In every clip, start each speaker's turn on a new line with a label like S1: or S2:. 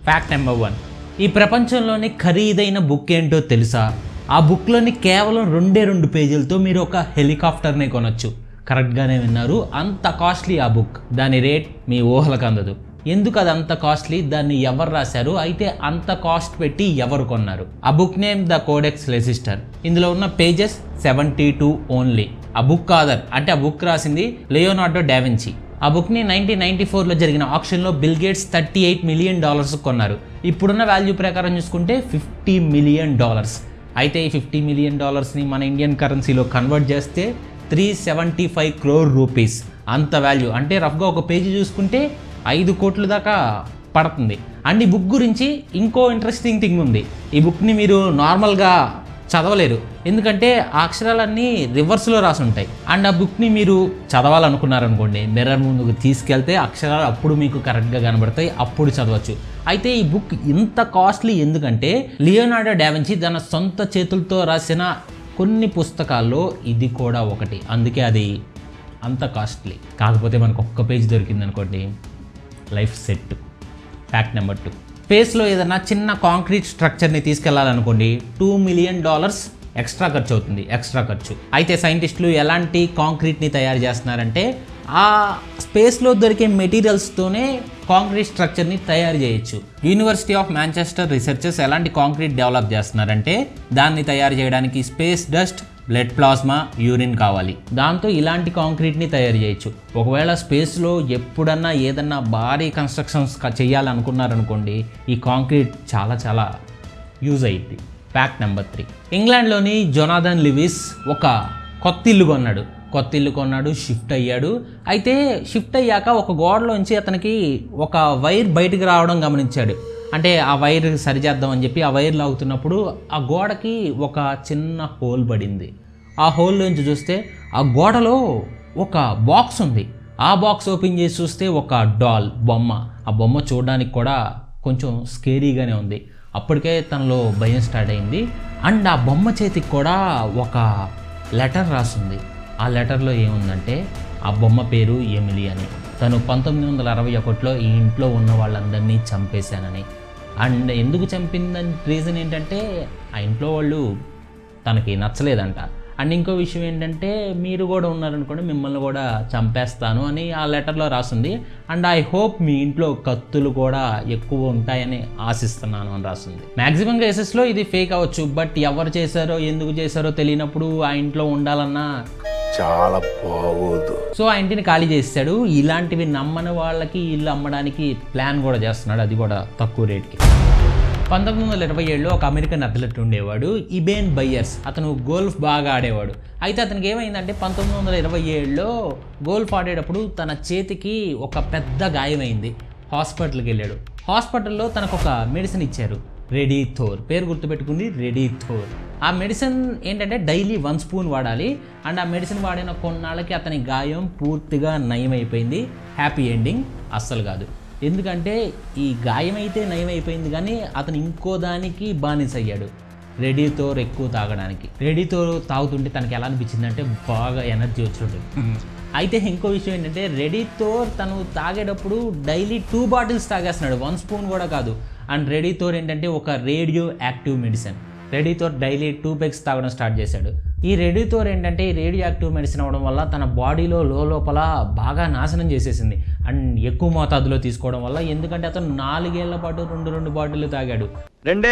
S1: fact number one ఈ ప్రపంచంలోని ఖరీదైన బుక్ ఏంటో తెలుసా ఆ బుక్లోని కేవలం రెండే రెండు పేజీలతో మీరు ఒక హెలికాప్టర్నే కొనొచ్చు కరెక్ట్గానే విన్నారు అంత కాస్ట్లీ ఆ బుక్ దాని రేట్ మీ ఊహలకు అందదు ఎందుకు అది అంత కాస్ట్లీ దాన్ని ఎవరు రాశారు అయితే అంత కాస్ట్ పెట్టి ఎవరు కొన్నారు ఆ book name the Codex Leicester ఇందులో ఉన్న పేజెస్ సెవెంటీ టూ ఓన్లీ ఆ బుక్ ఆదర్ అంటే ఆ బుక్ రాసింది లియోనార్డో డావిన్సీ ఆ బుక్ని నైన్టీన్ నైన్టీ ఫోర్లో జరిగిన ఆప్షన్లో Bill Gates thirty eight million dollars కొన్నారు ఇప్పుడున్న వాల్యూ ప్రకారం చూసుకుంటే ఫిఫ్టీ మిలియన్ డాలర్స్ అయితే ఈ ఫిఫ్టీ మిలియన్ డాలర్స్ని మన ఇండియన్ కరెన్సీలో కన్వర్ట్ చేస్తే three seventy five crore rupees అంత వాల్యూ అంటే రఫ్గా ఒక పేజీ చూసుకుంటే ఐదు కోట్ల దాకా పడుతుంది అండ్ ఈ బుక్ గురించి ఇంకో ఇంట్రెస్టింగ్ థింగ్ ఉంది ఈ బుక్ని మీరు నార్మల్గా చదవలేరు ఎందుకంటే ఆ అక్షరాలన్నీ రివర్స్లో రాసి ఉంటాయి అండ్ ఆ బుక్ని మీరు చదవాలనుకున్నారనుకోండి మిర్రర్ ముందుకు తీసుకెళ్తే అక్షరాలు అప్పుడు మీకు కరెక్ట్గా కనబడతాయి అప్పుడు చదవచ్చు అయితే ఈ బుక్ ఇంత కాస్ట్లీ ఎందుకంటే లియోనార్డో డావిన్సీ తన సొంత చేతులతో రాసిన కొన్ని పుస్తకాల్లో ఇది కూడా ఒకటి అందుకే అది అంత కాస్ట్లీ కాకపోతే మనకు ఒక్క పేజ్ దొరికింది అనుకోండి life set fact number two స్పేస్లో ఏదైనా చిన్న కాంక్రీట్ స్ట్రక్చర్ని తీసుకెళ్లాలనుకోండి టూ మిలియన్ డాలర్స్ ఎక్స్ట్రా ఖర్చు అవుతుంది ఎక్స్ట్రా ఖర్చు అయితే సైంటిస్టులు ఎలాంటి కాంక్రీట్ని తయారు చేస్తున్నారంటే ఆ స్పేస్లో దొరికే మెటీరియల్స్తోనే కాంక్రీట్ స్ట్రక్చర్ని తయారు చేయొచ్చు యూనివర్సిటీ ఆఫ్ మాంచెస్టర్ రీసెర్చర్స్ ఎలాంటి కాంక్రీట్ డెవలప్ చేస్తున్నారంటే దాన్ని తయారు చేయడానికి space dust blood plasma urine కావాలి దాంతో ఇలాంటి కాంక్రీట్ని తయారు చేయొచ్చు ఒకవేళ స్పేస్లో ఎప్పుడన్నా ఏదన్నా భారీ కన్స్ట్రక్షన్స్ క- చేయాలనుకున్నారనుకోండి ఈ కాంక్రీట్ చాలా చాలా యూజ్ అయ్యిద్ది ఫ్యాక్ట్ నెంబర్ త్రీ ఇంగ్లాండ్లోని జొనాథన్ లివిస్ ఒక కొత్త ఇల్లు కొన్నాడు కొత్త ఇల్లు కొన్నాడు షిఫ్ట్ అయ్యాడు అయితే షిఫ్ట్ అయ్యాక ఒక గోడలోంచి అతనికి ఒక వైర్ బయటికి రావడం గమనించాడు అంటే ఆ వైర్ సరిచేద్దామని చెప్పి ఆ వైర్ లాగుతున్నప్పుడు ఆ గోడకి ఒక చిన్న హోల్ పడింది ఆ హోల్లోంచి చూస్తే ఆ గోడలో ఒక బాక్స్ ఉంది ఆ బాక్స్ ఓపెన్ చేసి చూస్తే ఒక డాల్ బొమ్మ ఆ బొమ్మ చూడడానికి కూడా కొంచెం స్కేరీగానే ఉంది అప్పటికే తనలో భయం స్టార్ట్ అయింది అండ్ ఆ బొమ్మ చేతికి కూడా ఒక లెటర్ రాసింది ఆ లెటర్లో ఏముందంటే ఆ బొమ్మ పేరు ఎమిలీ అని తను పంతొమ్మిది వందల అరవై ఒకటిలో ఈ ఇంట్లో ఉన్న వాళ్ళందరినీ చంపేశానని అండ్ ఎందుకు చంపిందని రీజన్ ఏంటంటే ఆ ఇంట్లో వాళ్ళు తనకి నచ్చలేదంట అండ్ ఇంకో విషయం ఏంటంటే మీరు కూడా ఉన్నారనుకోండి మిమ్మల్ని కూడా చంపేస్తాను అని ఆ లెటర్లో రాసింది అండ్ ఐ హోప్ మీ ఇంట్లో కత్తులు కూడా ఎక్కువ ఉంటాయని ఆశిస్తున్నాను అని రాసింది మ్యాక్సిమం కేసెస్లో ఇది ఫేక్ అవ్వచ్చు బట్ ఎవరు చేశారో ఎందుకు చేశారో తెలియనప్పుడు ఆ ఇంట్లో ఉండాలన్నా
S2: చాలా బాగోదు
S1: సో ఆ ఇంటిని ఖాళీ చేస్తాడు ఇలాంటివి నమ్మని వాళ్ళకి ఇల్లు అమ్మడానికి ప్లాన్ కూడా చేస్తున్నాడు అది కూడా తక్కువ రేట్కి పంతొమ్మిది వందల ఇరవై ఏడులో ఒక అమెరికన్ అథ్లెట్ ఉండేవాడు ఇబేన్ బయ్యర్స్ అతను గోల్ఫ్ బాగా ఆడేవాడు అయితే అతనికి ఏమైందంటే పంతొమ్మిది వందల ఇరవై ఏడులో గోల్ఫ్ ఆడేటప్పుడు తన చేతికి ఒక పెద్ద గాయమైంది హాస్పిటల్కి వెళ్ళాడు హాస్పిటల్లో తనకు ఒక మెడిసిన్ ఇచ్చారు రెడీ థోర్ పేరు గుర్తుపెట్టుకుంది రెడీ థోర్ ఆ మెడిసిన్ ఏంటంటే డైలీ వన్ స్పూన్ వాడాలి అండ్ ఆ మెడిసిన్ వాడిన కొన్నాళ్ళకి అతని గాయం పూర్తిగా నయమైపోయింది హ్యాపీ ఎండింగ్ అస్సలు కాదు ఎందుకంటే ఈ గాయం అయితే నయమైపోయింది కానీ అతను ఇంకో దానికి బానిస అయ్యాడు రెడీతోర్ ఎక్కువ తాగడానికి రెడీతోర్ తాగుతుంటే తనకి ఎలా అనిపించిందంటే బాగా ఎనర్జీ వచ్చినట్టు అయితే ఇంకో విషయం ఏంటంటే రెడీతోర్ తను తాగేటప్పుడు డైలీ టూ బాటిల్స్ తాగేస్తున్నాడు వన్ స్పూన్ కూడా కాదు అండ్ రెడీతోర్ ఏంటంటే ఒక radioactive medicine Radithor daily two pegs తాగడం స్టార్ట్ చేశాడు ఈ రెడీతోర్ ఏంటంటే ఈ రేడియో యాక్టివ్ మెడిసిన్ అవ్వడం వల్ల తన బాడీలో లోపల బాగా నాశనం చేసేసింది అండ్ ఎక్కువ మోతాదులో తీసుకోవడం వల్ల ఎందుకంటే అతను నాలుగేళ్ల పాటు రెండు రెండు బాటిల్ తాగాడు
S2: రెండే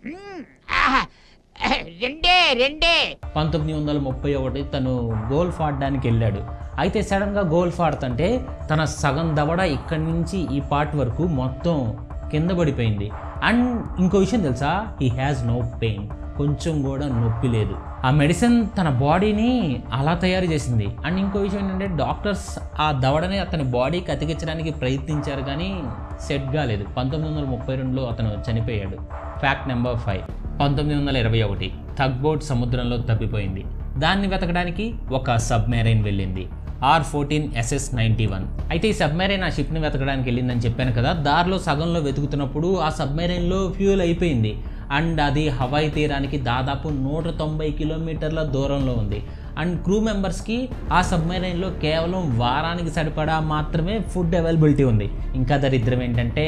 S3: రెండే రెండే
S1: పంతొమ్మిది వందల ముప్పై ఒకటి తను గోల్ఫ్ ఆడడానికి వెళ్ళాడు అయితే సడన్గా గోల్ఫ్ ఆడుతుంటే తన సగం దవడ ఇక్కడి నుంచి ఈ పార్ట్ వరకు మొత్తం కింద పడిపోయింది అండ్ ఇంకో విషయం తెలుసా హీ హ్యాస్ నో పెయిన్ కొంచెం కూడా నొప్పి లేదు ఆ మెడిసిన్ తన బాడీని అలా తయారు చేసింది అండ్ ఇంకో విషయం ఏంటంటే డాక్టర్స్ ఆ దవడని అతని బాడీకి అతికించడానికి ప్రయత్నించారు కానీ సెట్ కాలేదు పంతొమ్మిది వందల ముప్పై రెండులో అతను చనిపోయాడు ఫ్యాక్ట్ నెంబర్ ఫైవ్ పంతొమ్మిది వందల ఇరవై ఒకటి టగ్ బోట్ సముద్రంలో తప్పిపోయింది దాన్ని వెతకడానికి ఒక సబ్మెరైన్ వెళ్ళింది R fourteen SS ninety one అయితే ఈ సబ్మెరైన్ ఆ షిప్ని వెతకడానికి వెళ్ళిందని చెప్పాను కదా దారిలో సగంలో వెతుకుతున్నప్పుడు ఆ సబ్మెరైన్లో ఫ్యూల్ అయిపోయింది అండ్ అది హవాయి తీరానికి దాదాపు నూట తొంభై కిలోమీటర్ల దూరంలో ఉంది అండ్ క్రూ మెంబర్స్కి ఆ సబ్మెరైన్లో కేవలం వారానికి సరిపడా మాత్రమే ఫుడ్ అవైలబిలిటీ ఉంది ఇంకా దరిద్రం ఏంటంటే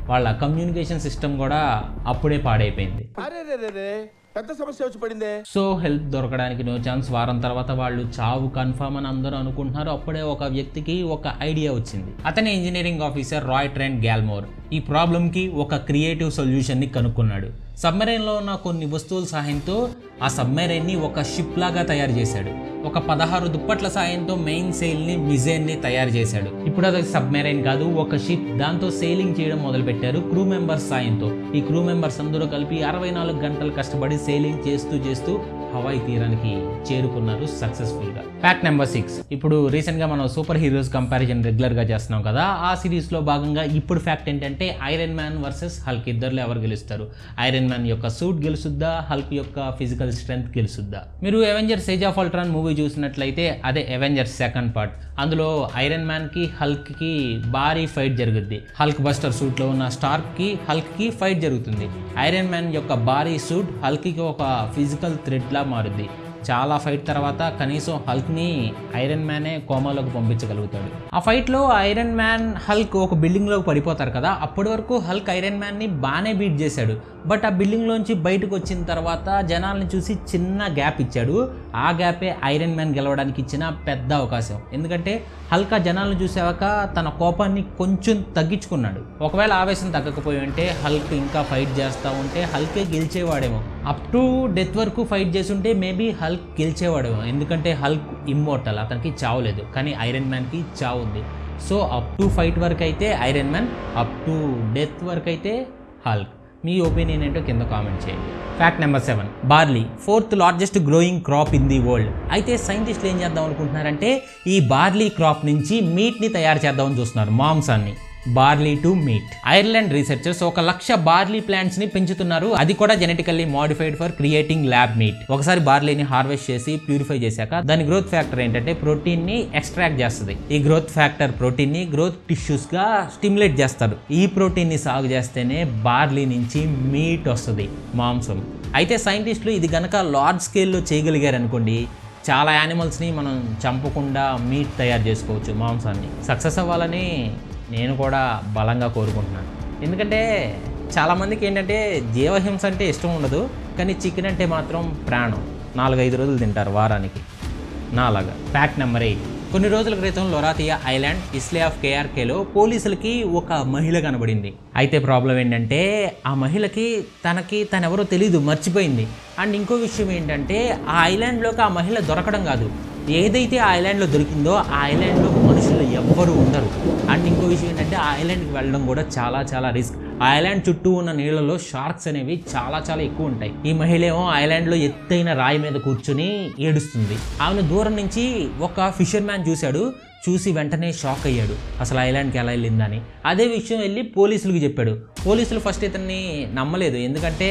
S1: వాళ్ళ కమ్యూనికేషన్ సిస్టమ్ కూడా అప్పుడే పాడైపోయింది
S2: అరే రే రే రే పెద్ద సమస్య వచ్చి పడిందే
S1: సో హెల్ప్ దొరకడానికి నో ఛాన్స్ వారం తర్వాత వాళ్ళు చావు కన్ఫర్మ్ అని అందరూ అనుకుంటున్నారు అప్పుడే ఒక వ్యక్తికి ఒక ఐడియా వచ్చింది అతని engineering officer Roy Trent Gilmore ఈ ప్రాబ్లంకి ఒక క్రియేటివ్ సొల్యూషన్ని కనుక్కున్నాడు సబ్మెరైన్లో ఉన్న కొన్ని వస్తువుల సహాయంతో ఆ సబ్మెరైన్ని ఒక షిప్ లాగా తయారు చేశాడు ఒక పదహారు దుప్పట్ల సాయంతో మెయిన్ సెయిల్ని మిజైన్ని తయారు చేశాడు ఇప్పుడు అది సబ్మెరైన్ కాదు ఒక షిప్ దాంతో సెయిలింగ్ చేయడం మొదలుపెట్టారు క్రూ మెంబర్స్ సాయంతో ఈ క్రూ మెంబర్స్ అందరూ కలిపి అరవై నాలుగు గంటలు కష్టపడి సెయిలింగ్ చేస్తూ చేస్తూ హవాయి తీరానికి చేరుకున్నారు సక్సెస్ఫుల్గా ఫ్యాక్ట్ నెంబర్ సిక్స్ ఇప్పుడు రీసెంట్గా మనం సూపర్ హీరోస్ కంపారిజన్ రెగ్యులర్గా చేస్తున్నాం కదా ఆ సిరీస్లో భాగంగా ఇప్పుడు ఫ్యాక్ట్ ఏంటంటే ఐరన్ మ్యాన్ వర్సెస్ హల్క్ ఇద్దరులో ఎవరు గెలుస్తారు ఐరన్ మ్యాన్ యొక్క సూట్ గెలుసుద్దా హల్క్ యొక్క ఫిజికల్ స్ట్రెంగ్త్ గెలుసుద్దా మీరు Avengers Age of Ultron movie చూసినట్లయితే అదే అవెంజర్స్ సెకండ్ పార్ట్ అందులో ఐరన్ మ్యాన్కి హల్క్కి భారీ ఫైట్ జరుగుద్ది హల్క్ బస్టర్ సూట్లో ఉన్న స్టార్క్కి హల్క్కి ఫైట్ జరుగుతుంది ఐరన్ మ్యాన్ యొక్క భారీ సూట్ హల్క్కి ఒక ఫిజికల్ థ్రెడ్లా మారుద్ది చాలా ఫైట్ తర్వాత కనీసం హల్క్ని ఐరన్ మ్యానే కోమాలోకి పంపించగలుగుతాడు ఆ ఫైట్లో ఐరన్ మ్యాన్ హల్క్ ఒక బిల్డింగ్లోకి పడిపోతారు కదా అప్పటి వరకు హల్క్ ఐరన్ మ్యాన్ని బాగానే బీట్ చేశాడు బట్ ఆ బిల్డింగ్లోంచి బయటకు వచ్చిన తర్వాత జనాల్ని చూసి చిన్న గ్యాప్ ఇచ్చాడు ఆ గ్యాపే ఐరన్ మ్యాన్ గెలవడానికి ఇచ్చిన పెద్ద అవకాశం ఎందుకంటే హల్క్ ఆ జనాలను చూసాక తన కోపాన్ని కొంచెం తగ్గించుకున్నాడు ఒకవేళ ఆవేశం తగ్గకపోయి ఉంటే హల్క్ ఇంకా ఫైట్ చేస్తూ ఉంటే హల్కే గెలిచేవాడేమో అప్ టు డెత్ వరకు ఫైట్ చేస్తుంటే మేబీ హల్క్ గెలిచేవాడేమో ఎందుకంటే హల్క్ ఇమ్మోర్టల్ అతనికి చావు లేదు కానీ ఐరన్ మ్యాన్కి చావు ఉంది సో అప్ టు ఫైట్ వరకు అయితే Iron Man up to death వరకు అయితే హల్క్ మీ ఒపీనియన్ ఏంటో కింద కామెంట్ చేయండి fact number seven barley fourth largest growing crop in the world అయితే సైంటిస్టులు ఏం చేద్దాం అనుకుంటున్నారంటే ఈ బార్లీ క్రాప్ నుంచి మీట్ని తయారు చేద్దామని చూస్తున్నారు మాంసాన్ని barley to meat Ireland researchers ఒక లక్ష బార్లీ ప్లాంట్స్ ని పెంచుతున్నారు అది కూడా genetically modified for creating lab meat ఒకసారి బార్లీని హార్వెస్ట్ చేసి ప్యూరిఫై చేశాక దాని గ్రోత్ ఫ్యాక్టర్ ఏంటంటే ప్రోటీన్ ని ఎక్స్ట్రాక్ట్ చేస్తుంది ఈ గ్రోత్ ఫ్యాక్టర్ ప్రోటీన్ ని గ్రోత్ టిష్యూస్ గా స్టిమ్యులేట్ చేస్తారు ఈ ప్రోటీన్ ని సాగు చేస్తేనే బార్లీ నుంచి మీట్ వస్తుంది మాంసం అయితే సైంటిస్టులు ఇది గనక లార్జ్ స్కేల్లో చేయగలిగారు అనుకోండి చాలా యానిమల్స్ని మనం చంపకుండా మీట్ తయారు చేసుకోవచ్చు మాంసాన్ని సక్సెస్ అవ్వాలని నేను కూడా బలంగా కోరుకుంటున్నాను ఎందుకంటే చాలామందికి ఏంటంటే జీవహింస అంటే ఇష్టం ఉండదు కానీ చికెన్ అంటే మాత్రం ప్రాణం నాలుగైదు రోజులు తింటారు వారానికి నాలాగా ఫ్యాక్ట్ నెంబర్ ఎయిట్ కొన్ని రోజుల క్రితం లొరాతియా ఐలాండ్ ఇస్లే ఆఫ్ కేఆర్కేలో పోలీసులకి ఒక మహిళ కనబడింది అయితే ప్రాబ్లం ఏంటంటే ఆ మహిళకి తనకి తనెవరో తెలీదు మర్చిపోయింది అండ్ ఇంకో విషయం ఏంటంటే ఆ ఐలాండ్లోకి ఆ మహిళ దొరకడం కాదు ఏదైతే ఆ ఐలాండ్లో దొరికిందో ఆ ఐలాండ్లో మనుషులు ఎవ్వరూ ఉండరు అండ్ ఇంకో విషయం ఏంటంటే ఆ ఐలాండ్కి వెళ్ళడం కూడా చాలా చాలా రిస్క్ ఆ ఐలాండ్ చుట్టూ ఉన్న నీళ్ళలో షార్క్స్ అనేవి చాలా చాలా ఎక్కువ ఉంటాయి ఈ మహిళ ఏమో ఐలాండ్లో ఎత్తైన రాయి మీద కూర్చుని ఏడుస్తుంది ఆమెను దూరం నుంచి ఒక ఫిషర్ మ్యాన్ చూశాడు చూసి వెంటనే షాక్ అయ్యాడు అసలు ఐలాండ్కి ఎలా వెళ్ళిందని అదే విషయం వెళ్ళి పోలీసులకు చెప్పాడు పోలీసులు ఫస్ట్ ఇతన్ని నమ్మలేదు ఎందుకంటే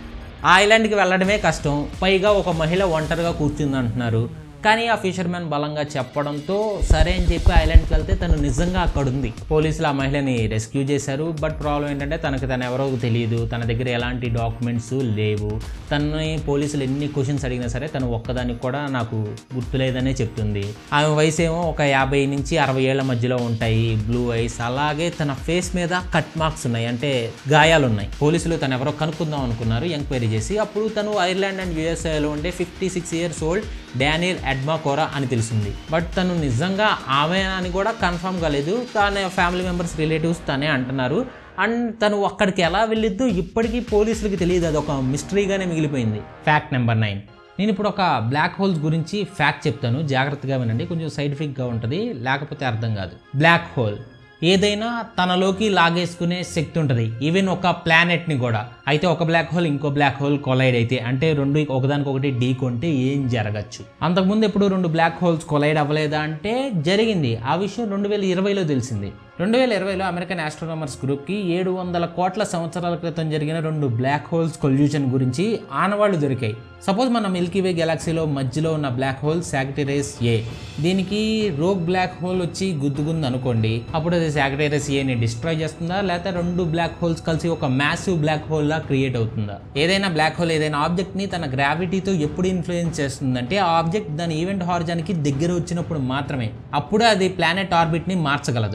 S1: ఆ ఐలాండ్కి వెళ్ళడమే కష్టం పైగా ఒక మహిళ ఒంటరిగా కూర్చుంది అంటున్నారు కానీ ఆ ఫిషర్మ్యాన్ బలంగా చెప్పడంతో సరే అని చెప్పి ఐలాండ్కి వెళ్తే తను నిజంగా అక్కడ ఉంది పోలీసులు ఆ మహిళని రెస్క్యూ చేశారు బట్ ప్రాబ్లం ఏంటంటే తనకు తను ఎవరో తెలియదు తన దగ్గర ఎలాంటి డాక్యుమెంట్స్ లేవు తనని పోలీసులు ఎన్ని క్వశ్చన్స్ అడిగినా సరే తను ఒక్కదానికి కూడా నాకు గుర్తులేదనే చెప్తుంది ఆమె వయసు ఏమో ఒక యాభై నుంచి అరవై ఏళ్ల మధ్యలో ఉంటాయి బ్లూ ఐస్ అలాగే తన ఫేస్ మీద కట్ మార్క్స్ ఉన్నాయి అంటే గాయాలు ఉన్నాయి పోలీసులు తను ఎవరో కనుక్కుందాం అనుకున్నారు ఎంక్వైరీ చేసి అప్పుడు తను ఐర్లాండ్ అండ్ యుఎస్ఏలో ఉండే fifty six years old Daniel ఎడ్మాకోరా అని తెలిసింది బట్ తను నిజంగా ఆమె అని కూడా కన్ఫర్మ్ కాలేదు తన ఫ్యామిలీ మెంబర్స్ రిలేటివ్స్ తనే అంటున్నారు అండ్ తను అక్కడికి ఎలా వెళ్ళిద్దో ఇప్పటికీ పోలీసులకి తెలియదు అది ఒక మిస్టరీగానే మిగిలిపోయింది ఫ్యాక్ట్ నెంబర్ నైన్ నేను ఇప్పుడు ఒక బ్లాక్ హోల్స్ గురించి ఫ్యాక్ట్ చెప్తాను జాగ్రత్తగా వినండి కొంచెం సైంటిఫిక్గా ఉంటుంది లేకపోతే అర్థం కాదు బ్లాక్ హోల్ ఏదైనా తనలోకి లాగేసుకునే శక్తి ఉంటుంది ఈవెన్ ఒక ప్లానెట్ని కూడా అయితే ఒక బ్లాక్ హోల్ ఇంకో బ్లాక్ హోల్ కొలైడ్ అయితే అంటే రెండు ఒకదానికొకటి ఢీ కొంటే ఏం జరగచ్చు అంతకుముందు ఎప్పుడు రెండు బ్లాక్ హోల్స్ కొలైడ్ అవ్వలేదా అంటే జరిగింది ఆ విషయం రెండు వేల ఇరవైలో తెలిసింది రెండు వేల ఇరవైలో అమెరికన్ ఆస్ట్రోనమర్స్ గ్రూప్కి ఏడు వందల కోట్ల సంవత్సరాల క్రితం జరిగిన రెండు బ్లాక్ హోల్స్ కొల్యూషన్ గురించి ఆనవాళ్లు దొరికాయి సపోజ్ మన మిల్కీవే గెలాక్సీలో మధ్యలో ఉన్న బ్లాక్ హోల్ సాగిటేరియస్ ఏ దీనికి రోగ్ బ్లాక్ హోల్ వచ్చి గుద్దుకుంది అనుకోండి అప్పుడు అది సాగిటేరియస్ ఏని డిస్ట్రాయ్ చేస్తుందా లేకపోతే రెండు బ్లాక్ హోల్స్ కలిసి ఒక మ్యాసివ్ బ్లాక్ హోల్ లా క్రియేట్ అవుతుందా ఏదైనా బ్లాక్ హోల్ ఏదైనా ఆబ్జెక్ట్ ని తన గ్రావిటీతో ఎప్పుడు ఇన్ఫ్లుయెన్స్ చేస్తుందంటే ఆ ఆబ్జెక్ట్ దాని ఈవెంట్ హార్జానికి దగ్గర వచ్చినప్పుడు మాత్రమే అప్పుడు అది ప్లానెట్ ఆర్బిట్ ని మార్చగలదు నాలుగో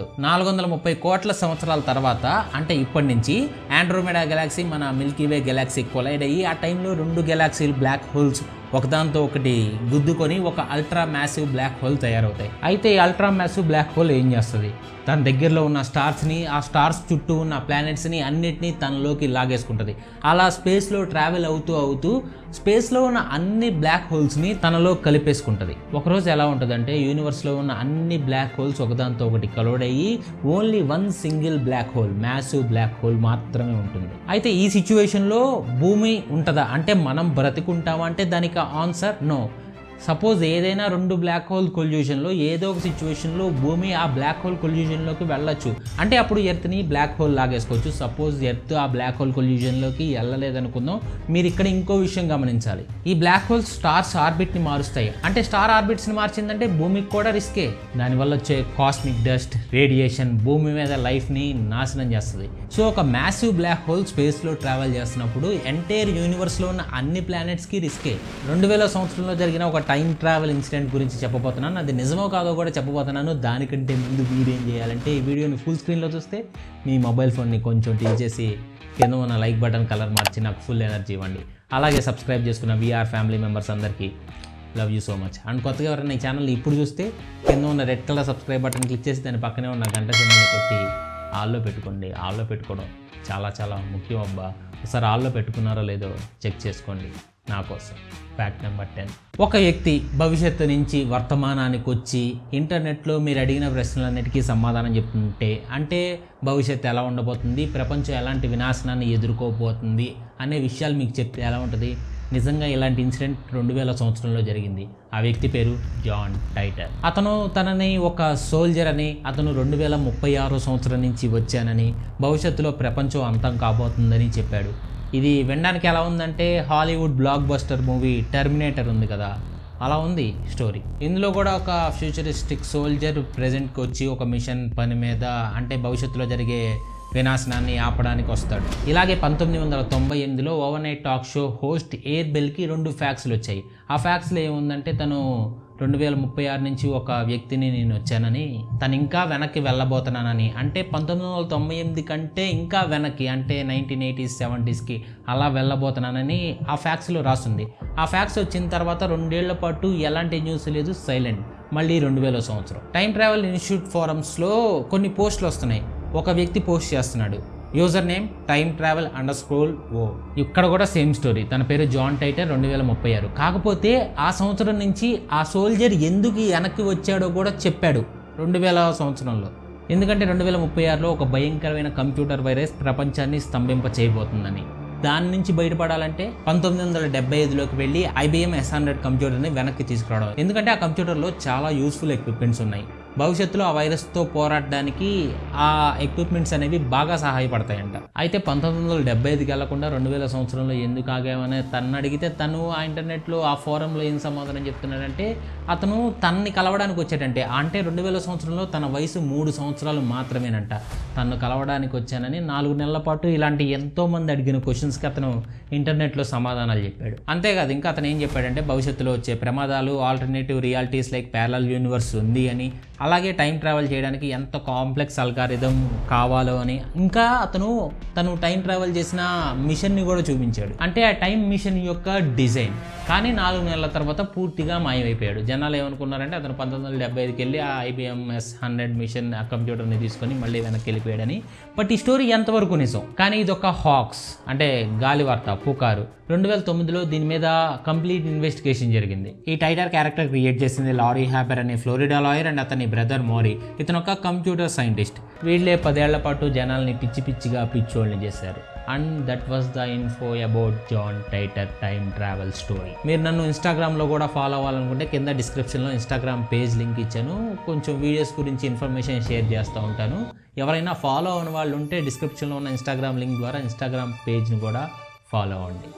S1: నాలుగు వందల ముప్పై కోట్ల సంవత్సరాల తర్వాత అంటే ఇప్పటి నుంచి ఆండ్రోమెడా గెలాక్సీ మన మిల్కీవే గెలాక్సీ కొలైడ్ అయ్యి ఆ టైంలో రెండు గెలాక్సీలు బ్లాక్ హోల్స్ ఒకదాంతో ఒకటి గుద్దుకొని ఒక అల్ట్రా మ్యాసివ్ బ్లాక్ హోల్ తయారవుతాయి అయితే ఈ అల్ట్రా మ్యాసివ్ బ్లాక్ హోల్ ఏం చేస్తుంది తన దగ్గరలో ఉన్న స్టార్స్ని ఆ స్టార్స్ చుట్టూ ఉన్న ప్లానెట్స్ని అన్నిటినీ తనలోకి లాగేసుకుంటుంది అలా స్పేస్లో ట్రావెల్ అవుతూ అవుతూ స్పేస్లో ఉన్న అన్ని బ్లాక్ హోల్స్ని తనలో కలిపేసుకుంటుంది ఒకరోజు ఎలా ఉంటుందంటే యూనివర్స్లో ఉన్న అన్ని బ్లాక్ హోల్స్ ఒకదాంతో ఒకటి కలోడయ్యి only one single black hole massive black hole మాత్రమే ఉంటుంది అయితే ఈ సిచ్యువేషన్లో భూమి ఉంటుందా అంటే మనం బ్రతికుంటామా అంటే దానికి ఆన్సర్ నో సపోజ్ ఏదైనా రెండు బ్లాక్ హోల్ కొల్యూషన్లో ఏదో ఒక సిచ్యువేషన్లో భూమి ఆ బ్లాక్ హోల్ కొల్యూషన్లోకి వెళ్ళొచ్చు అంటే అప్పుడు ఎర్త్ని బ్లాక్ హోల్ లాగేసుకోవచ్చు సపోజ్ ఎర్త్ ఆ బ్లాక్ హోల్ కొల్యూషన్లోకి వెళ్ళలేదనుకుందాం మీరు ఇక్కడ ఇంకో విషయం గమనించాలి ఈ బ్లాక్ హోల్స్ స్టార్స్ ఆర్బిట్ని మారుస్తాయి అంటే స్టార్ ఆర్బిట్స్ని మార్చిందంటే భూమికి కూడా రిస్కే దానివల్ల వచ్చే కాస్మిక్ డస్ట్ రేడియేషన్ భూమి మీద లైఫ్ని నాశనం చేస్తుంది సో ఒక మ్యాసివ్ బ్లాక్ హోల్ స్పేస్లో ట్రావెల్ చేస్తున్నప్పుడు ఎంటైర్ యూనివర్స్లో ఉన్న అన్ని ప్లానెట్స్కి రిస్కే రెండు వేల సంవత్సరంలో జరిగిన ఒక టైం ట్రావెల్ ఇన్సిడెంట్ గురించి చెప్పబోతున్నాను అది నిజమో కాదో కూడా చెప్పబోతున్నాను దానికంటే ముందు మీరు ఏం చేయాలంటే ఈ వీడియోని ఫుల్ స్క్రీన్లో చూస్తే మీ మొబైల్ ఫోన్ని కొంచెం టీచ్ చేసి కింద ఉన్న లైక్ బటన్ కలర్ మార్చి నాకు ఫుల్ ఎనర్జీ ఇవ్వండి అలాగే సబ్స్క్రైబ్ చేసుకున్న వీఆర్ ఫ్యామిలీ మెంబర్స్ అందరికీ love you so much and కొత్తగా ఎవరైనా ఈ ఛానల్ ఇప్పుడు చూస్తే కింద ఉన్న red colour subscribe button click చేసి దాని పక్కనే ఉన్న గంట సింబల్ని కొట్టి ఆల్లో పెట్టుకోండి ఆల్లో పెట్టుకోవడం చాలా చాలా ముఖ్యం అబ్బా ఒకసారి ఆల్లో పెట్టుకున్నారో లేదో చెక్ చేసుకోండి నా కోసం ఫ్యాక్ట్ నెంబర్ టెన్ ఒక వ్యక్తి భవిష్యత్తు నుంచి వర్తమానానికి వచ్చి ఇంటర్నెట్లో మీరు అడిగిన ప్రశ్నలన్నిటికీ సమాధానం చెప్తుంటే అంటే భవిష్యత్తు ఎలా ఉండబోతుంది ప్రపంచం ఎలాంటి వినాశనాన్ని ఎదుర్కోబోతుంది అనే విషయాలు మీకు చెప్తే ఎలా ఉంటుంది నిజంగా ఇలాంటి ఇన్సిడెంట్ రెండు వేల సంవత్సరంలో జరిగింది ఆ వ్యక్తి పేరు జాన్ టైటర్ అతను తనని ఒక సోల్జర్ అని అతను రెండు వేల ముప్పై ఆరో సంవత్సరం నుంచి వచ్చానని భవిష్యత్తులో ప్రపంచం అంతం కాబోతుందని చెప్పాడు ఇది వినడానికి ఎలా ఉందంటే Hollywood blockbuster movie Terminator ఉంది కదా అలా ఉంది స్టోరీ ఇందులో కూడా ఒక ఫ్యూచరిస్టిక్ సోల్జర్ ప్రజెంట్కి వచ్చి ఒక మిషన్ పని మీద అంటే భవిష్యత్తులో జరిగే వినాశనాన్ని ఆపడానికి వస్తాడు ఇలాగే పంతొమ్మిది వందల తొంభై ఎనిమిదిలో overnight talk show host Art బెల్కి రెండు ఫ్యాక్స్లు వచ్చాయి ఆ ఫ్యాక్స్లో ఏముందంటే తను రెండు వేల ముప్పై ఆరు నుంచి ఒక వ్యక్తిని నేను వచ్చానని తను ఇంకా వెనక్కి వెళ్ళబోతున్నానని అంటే పంతొమ్మిది వందల తొంభై ఎనిమిది కంటే ఇంకా వెనక్కి అంటే నైన్టీన్ ఎయిటీస్ సెవెంటీస్కి అలా వెళ్ళబోతున్నానని ఆ ఫ్యాక్స్లో రాస్తుంది ఆ ఫ్యాక్స్ వచ్చిన తర్వాత రెండేళ్ల పాటు ఎలాంటి న్యూస్ లేదు సైలెంట్ మళ్ళీ రెండు వేల సంవత్సరం టైం ట్రావెల్ ఇన్స్టిట్యూట్ ఫోరమ్స్లో కొన్ని పోస్టులు వస్తున్నాయి ఒక వ్యక్తి పోస్ట్ చేస్తున్నాడు user name time travel underscore O ఇక్కడ కూడా సేమ్ స్టోరీ తన పేరు జాన్ టైటర్ రెండు వేల ముప్పై ఆరు కాకపోతే ఆ సంవత్సరం నుంచి ఆ సోల్జర్ ఎందుకు వెనక్కి వచ్చాడో కూడా చెప్పాడు రెండు వేల సంవత్సరంలో ఎందుకంటే రెండు వేల ముప్పై ఆరులో ఒక భయంకరమైన కంప్యూటర్ వైరస్ ప్రపంచాన్ని స్తంభింప చేయబోతుందని దాని నుంచి బయటపడాలంటే పంతొమ్మిది వందల డెబ్బై ఐదులోకి వెళ్ళి ఐబిఎం ఎస్ హండ్రెడ్ కంప్యూటర్ని వెనక్కి తీసుకురావడం ఎందుకంటే ఆ కంప్యూటర్లో చాలా యూస్ఫుల్ ఎక్విప్మెంట్స్ ఉన్నాయి భవిష్యత్తులో ఆ వైరస్తో పోరాడడానికి ఆ ఎక్విప్మెంట్స్ అనేవి బాగా సహాయపడతాయంట అయితే పంతొమ్మిది వందల డెబ్బై ఐదుకి వెళ్లకుండా రెండు వేల సంవత్సరంలో ఎందుకు ఆగామని తను అడిగితే తను ఆ ఇంటర్నెట్లో ఆ ఫోరంలో ఏం సమాధానం చెప్తున్నాడంటే అతను తనని కలవడానికి వచ్చాడంటే అంటే రెండు వేల సంవత్సరంలో తన వయసు మూడు సంవత్సరాలు మాత్రమేనంట తను కలవడానికి వచ్చానని నాలుగు నెలల పాటు ఇలాంటి ఎంతో మంది అడిగిన క్వశ్చన్స్కి అతను ఇంటర్నెట్లో సమాధానాలు చెప్పాడు అంతేకాదు ఇంకా అతను ఏం చెప్పాడంటే భవిష్యత్తులో వచ్చే ప్రమాదాలు alternative realities like parallel universe ఉంది అని అలాగే టైం ట్రావెల్ చేయడానికి ఎంత కాంప్లెక్స్ అల్గారిథం కావాలో అని ఇంకా అతను తను టైం ట్రావెల్ చేసిన మిషన్ని కూడా చూపించాడు అంటే ఆ టైం మిషన్ యొక్క డిజైన్ కానీ నాలుగు నెలల తర్వాత పూర్తిగా మాయమైపోయాడు జనాలు ఏమనుకున్నారంటే అతను పంతొమ్మిది వందల డెబ్బై ఐదుకి వెళ్ళి ఆ ఐబిఎం ఎస్ హండ్రెడ్ మిషన్ ఆ కంప్యూటర్ని తీసుకొని మళ్ళీ వెనక్కి వెళ్ళిపోయాడని బట్ ఈ స్టోరీ ఎంతవరకు నిజం కానీ ఇది ఒక హాక్స్ అంటే గాలి వార్త పుకారు రెండు వేల తొమ్మిదిలో దీని మీద కంప్లీట్ ఇన్వెస్టిగేషన్ జరిగింది ఈ టైటర్ క్యారెక్టర్ క్రియేట్ చేసింది లారీ హ్యాపర్ అనే ఫ్లోరిడా లాయర్ అండ్ అతని బ్రదర్ మోరీ ఇతను ఒక కంప్యూటర్ సైంటిస్ట్ వీళ్ళే పదేళ్ల పాటు జనాల్ని పిచ్చి పిచ్చిగా పిచ్చోళ్ళని చేశారు and that was the info about John Titor time travel story మీరు నన్ను ఇన్స్టాగ్రామ్లో కూడా ఫాలో అవ్వాలనుకుంటే కింద డిస్క్రిప్షన్లో ఇన్స్టాగ్రామ్ పేజ్ లింక్ ఇచ్చాను కొంచెం వీడియోస్ గురించి ఇన్ఫర్మేషన్ షేర్ చేస్తూ ఉంటాను ఎవరైనా ఫాలో అవ్వని వాళ్ళు ఉంటే డిస్క్రిప్షన్లో ఉన్న ఇన్స్టాగ్రామ్ లింక్ ద్వారా ఇన్స్టాగ్రామ్ పేజ్ని కూడా ఫాలో అవ్వండి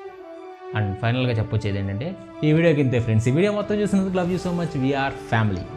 S1: అండ్ ఫైనల్గా చెప్పొచ్చేది ఏంటంటే ఈ వీడియోకి ఇంతే ఫ్రెండ్స్ ఈ వీడియో మొత్తం చూసినందుకు love you so much VR family